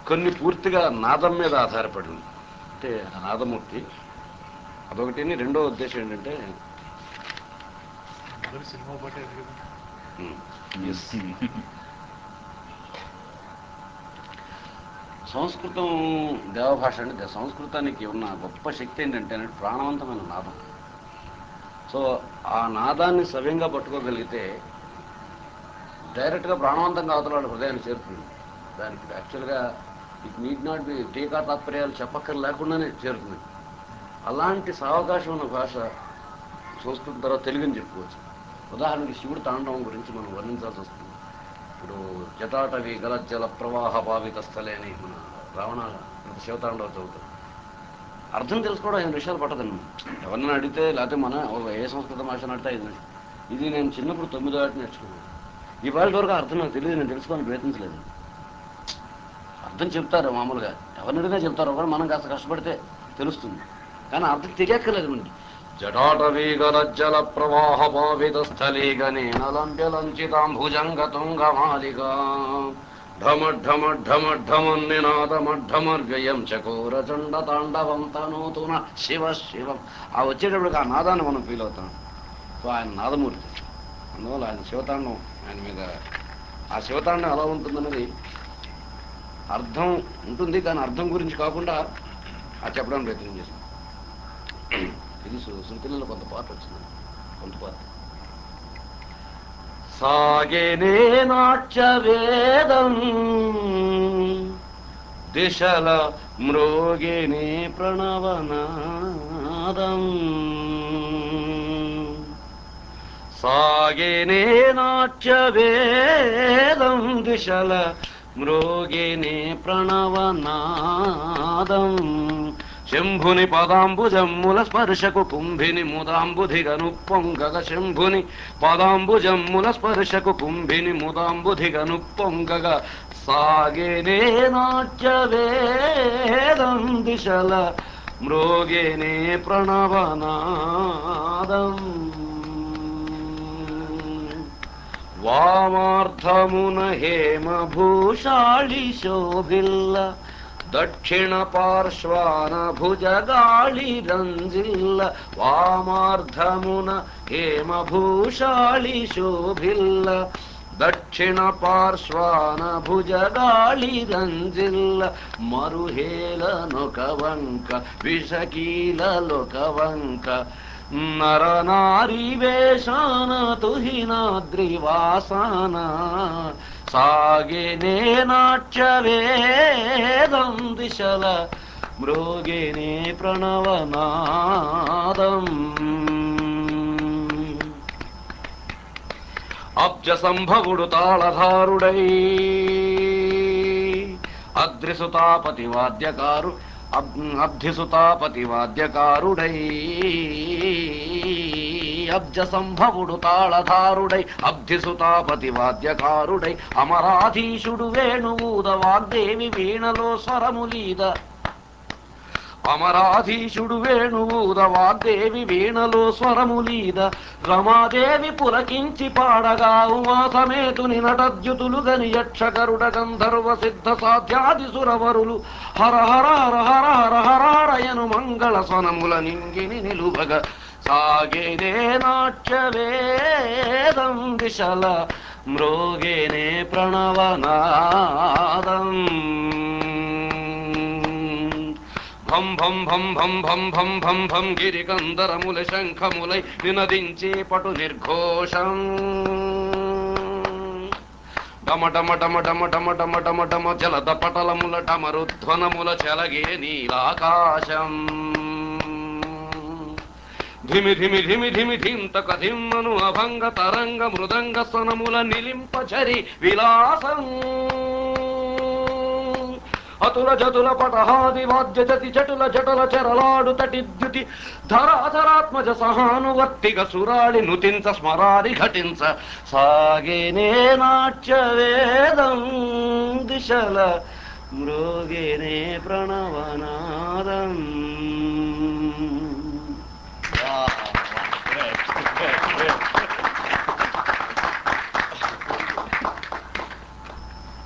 కొన్ని పూర్తిగా నాదం మీద ఆధారపడి ఉంది అంటే ఆ నాదమూర్తి అదొకటి రెండో ఉద్దేశం ఏంటంటే అందరూ సినిమా పాటే అది కదా ఉమ్, yes. సంస్కృతం దేవభాష అంటే దే- సంస్కృతానికి ఉన్న గొప్ప శక్తి ఏంటంటే అంటే ప్రాణవంతమైన నాదం సో ఆ నాదాన్ని సవ్యంగా పట్టుకోగలిగితే డైరెక్ట్గా ప్రాణవంతంగా అవతల వాళ్ళ హృదయాన్ని చేరుతుంది దానికి యాక్చువల్గా ఇట్ నీడ్ నాట్ బి టీకా తాత్పర్యాలు చెప్పక్కర్ లేకుండానే చేరుతుంది అలాంటి సావకాశం ఉన్న భాష సంస్కృతం తర్వాత తెలుగుని చెప్పుకోవచ్చు ఉదాహరణకి శివుడు తాండవం గురించి మనం వర్ణించాల్సి వస్తుంది ఇప్పుడు జటాటవి గలజ్జల ప్రవాహ భావిత స్థలే అని మన రావణ శివతాండవ చదువుతాం అర్థం తెలుసుకోవడం ఐదు విషయాలు పట్టదండి ఎవరినైనా అడిగితే లేకపోతే మన ఓ ఏ సంస్కృత భాష అడిగితే ఐదు నిమిషాలు. ఇది నేను చిన్నప్పుడు తొమ్మిదో ఏట నేర్చుకున్నాను ఇవాళ వరకు అర్థం నాకు తెలియదు నేను తెలుసుకోవాలని ప్రయత్నించలేదు అర్థం చెప్తారు మామూలుగా ఎవరిని అడిగినా చెప్తారు ఒకరు మనం కాస్త కష్టపడితే తెలుస్తుంది కానీ అర్థం తెలియక్కర్లేదు మనకి జటాటవీ గలజ్జల ప్రవాహ భావిత స్థలీగనే నలంబ్యలంచితాంభుజంగ తుంగ మాలిగా ఢమ ఢమ ఢమ ఢమన్నినాదమఢమర్వ్యయం చకోర చండ తాండవం తనూతున శివ శివం ఆ వచ్చేటప్పటికి ఆ నాదాన్ని మనం ఫీల్ అవుతాం సో ఆయన నాదమూర్తి అందువల్ల ఆయన శివతాండం ఆయన మీద ఆ శివతాండం ఎలా ఉంటుందన్నది అర్థం ఉంటుంది కానీ అర్థం గురించి కాకుండా అది చెప్పడానికి ప్రయత్నం చేశాం ఇది శృ- శృతిలో కొంత పాట వచ్చింది కొంత పాట సాగేనే నాట్య వేదం దిశల మ్రోగిని ప్రణవనాదం సాగేనే నాట్య వేదం దిశల మ్రోగిని ప్రణవనాదం శంభుని పదాంబుజమ్ముల స్పర్శకు కుంభిని ముదాంబుధిగను పొంగగ శంభుని పదాంబుజమ్ముల స్పర్శకు కుంభిని ముదాంబుధిగను పొంగగ సాగేనే నాట్య వేదం దిశల మ్రోగేనే ప్రణవనాదం వామార్థమున హేమభూషాళి శోభిల్ల దక్షిణ పార్శ్వాన భుజగాళి రంజిల్ల వామార్థమున హేమభూషాళి శోభిల్ల దక్షిణ పార్శ్వాన భుజగాళి రంజిల్ల మరుహేలనొక వంక విషకీలొక వంక నరనారీ వేషాన తుహినాద్రివాసాన సాగేనే నాట్య వేదం దిశల మృగిని ప్రణవనాదం అబ్జ సంభవుడు తాళధారుడై అద్రిసుతాపతి వాద్యకారు అబ్- అబ్ధిసుతాపతి వాద్యకారుడై అబ్జ సంభవుడు తాళధారుడై అబ్ధిసుతాపతి వాద్యకారుడై అమరాధీశుడు వేణువుద వాగ్దేవి వీణలో స్వరములీద అమరాధీశుడు వేణువుద వాగ్దేవి వీణలో స్వరములీద రమాదేవి పులకించి పాడగా ఉమా సమేతుని నటద్యుతులు గని యక్షకరుడ గంధర్వ సిద్ధ సాధ్యాది సురవరులు హర హర హర హర హర హరారయను మంగళ స్వనముల నింగిని నిలువగ సాగేనే నాట్య వేదం దిశల మ్రోగేనే ప్రణవనాదం భం భం భం భం భం భం భం భం గిరికందరముల శంఖములై నినదించే పటు నిర్ఘోషం డమ డమ డమ డమ డమ డమ డమ డమ జలద పటలముల డమరుధ్వనముల చెలగే నీలాకాశం ధిమి ధిమి ధిమి ధిమి ధింతక ధిమ్మను అభంగ తరంగ మృదంగ స్వనముల నిలింపచరి విలాసం అతుల జతుల పటహాది వాద్య జతి జటుల జటల చెరలాడు తటిద్యుతి ధరాధరాత్మజ సహానువర్తిగ సురాళి నుతించ స్మరారి ఘటించ సాగేనే నాట్య వేదం దిశల మృగేనే ప్రణవనాదం